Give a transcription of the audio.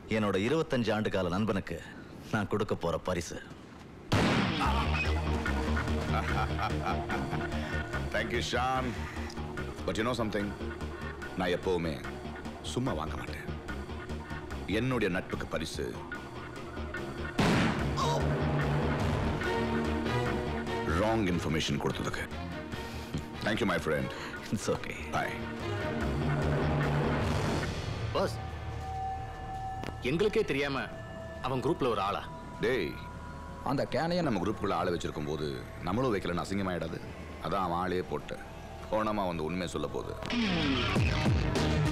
என்னோட இருபத்தஞ்சு ஆண்டு கால நண்பனுக்கு நான் கொடுக்க போற பரிசு thank you Shaan but you know something நான் எப்பவுமே சும்மா வாங்க மாட்டேன் என்னுடைய நட்புக்கு பரிசு ராங் இன்ஃபர்மேஷன் கொடுத்ததுக்கு thank you my friend it's okay bye boss எங்களுக்கே தெரியாம அவன் குரூப்ல ஒரு ஆளா டேய் அந்த கேனையை நம்ம குரூப்புக்குள்ள ஆளை வச்சிருக்கும் போது நம்மளும் வைக்கலன்னு அசிங்கமாயிடாது அதான் அவன் ஆளே போட்டு போனமா வந்து உண்மையை சொல்ல போகுது